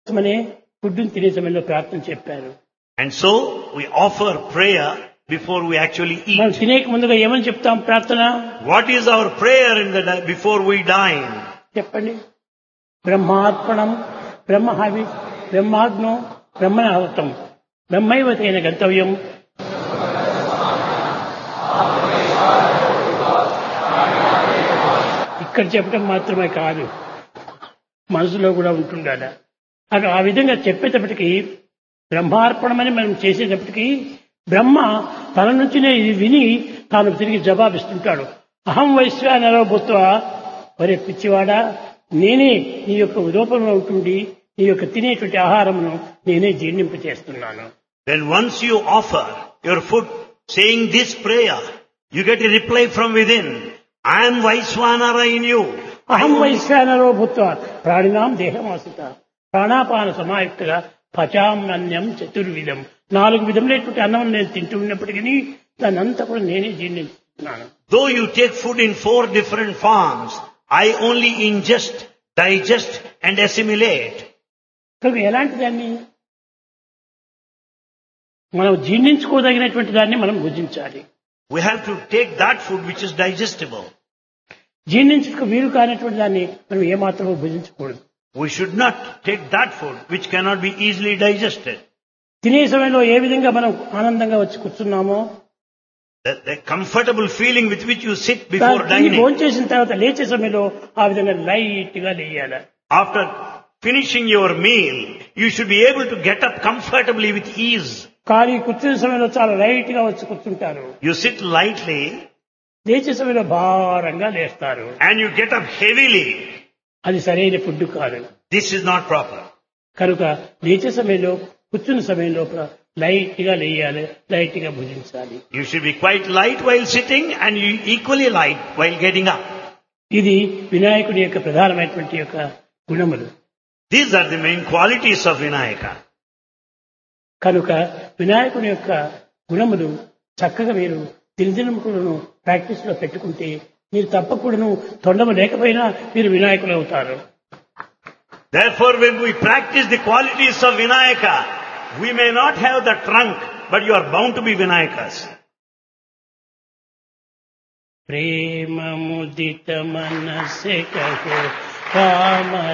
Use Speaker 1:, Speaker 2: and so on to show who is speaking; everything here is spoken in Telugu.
Speaker 1: కోసమనే ఫుడ్ని తినే సమయంలో ప్రార్థన చెప్పారు
Speaker 2: And so we offer prayer before we actually
Speaker 1: మనం
Speaker 2: eat.
Speaker 1: తినేక ముందుగా ఏమని చెప్తాం ప్రార్థన
Speaker 2: What is our prayer in the di- before we dine?
Speaker 1: చెప్పండి బ్రహ్మార్పణం బ్రహ్మహవి బ్రహ్మాగ్నో బ్రహ్మణాహుతం బ్రహ్మైవతైన గంతవ్యం ఇక్కడ చెప్పడం మాత్రమే కాదు మనసులో కూడా ఉంటుండాల అది ఆ విధంగా చెప్పేటప్పటికీ బ్రహ్మార్పణమని మనం చేసేటప్పటికీ బ్రహ్మ తన నుంచినే ఇది విని తాను తిరిగి జవాబిస్తుంటాడు అహం వైశ్వానరో భూత్వ ఒరే పిచ్చివాడా నేనే నీ యొక్క రూపంలో ఉంటుండి నీ యొక్క తినేటువంటి ఆహారమును నేనే జీర్ణింప చేస్తున్నాను
Speaker 2: Then once you offer your food saying this prayer, you get a reply from within. I am Vaiswanara in you. I
Speaker 1: అహం
Speaker 2: only-
Speaker 1: వైశ్వానరో భూత్వ ప్రాణినాం దేహమాసుత ప్రాణాపాన సమాయుక్తగా పచామన్యం చతుర్విధం నాలుగు విధములైనటువంటి అన్నం నేను తింటూ ఉన్నప్పటికీ దాన్ని అంతా కూడా నేనే జీర్ణిస్తున్నాను
Speaker 2: Though you take food in four different forms, I only ingest, digest and assimilate.
Speaker 1: కనుక ఎలాంటి దాన్ని మనం జీర్ణించుకోదగినటువంటి దాన్ని మనం భుజించాలి
Speaker 2: We have to take that food which is digestible.
Speaker 1: జీర్ణించుకు వీలు కానటువంటి దాన్ని మనం ఏమాత్రమూ భుజించకూడదు
Speaker 2: We should not take that food which cannot be easily digested.
Speaker 1: తినే సమయంలో ఏ విధంగా మనం ఆనందంగా వచ్చి కూర్చున్నామో
Speaker 2: The, the comfortable feeling with which you sit before
Speaker 1: దాన్ని
Speaker 2: dining.
Speaker 1: భోజనం చేసిన తర్వాత లేచే సమయంలో ఆ విధంగా లైట్ గా లేయాలి
Speaker 2: After finishing your meal, you should be able to get up comfortably with ease.
Speaker 1: కానీ కూర్చునే సమయంలో చాలా లైట్ గా వచ్చి కూర్చుంటారు
Speaker 2: You sit lightly
Speaker 1: లేచే సమయంలో భారంగా లేస్తారు
Speaker 2: and you get up heavily.
Speaker 1: అది సరైన ఫుడ్ కాదు
Speaker 2: This is not proper.
Speaker 1: కనుక లేచే సమయంలో కూర్చున్న సమయం లోపల లైట్ గా లేయాలి లైట్ గా భుజించాలి
Speaker 2: You should be quite light while sitting and you equally light while getting up.
Speaker 1: ఇది వినాయకుడి యొక్క ప్రధానమైనటువంటి యొక్క గుణములు
Speaker 2: These are the main qualities of Vinayaka.
Speaker 1: కనుక వినాయకుని యొక్క గుణములు చక్కగా మీరు దినదినములను ప్రాక్టీస్ లో పెట్టుకుంటే మీరు తప్పకూడను తొండము లేకపోయినా మీరు వినాయకులు అవుతారు
Speaker 2: Therefore, when we practice the qualities of Vinayaka, we may not have the trunk, but you are bound to be Vinayakas.
Speaker 1: Prema ముదిత మనసె కహో Rama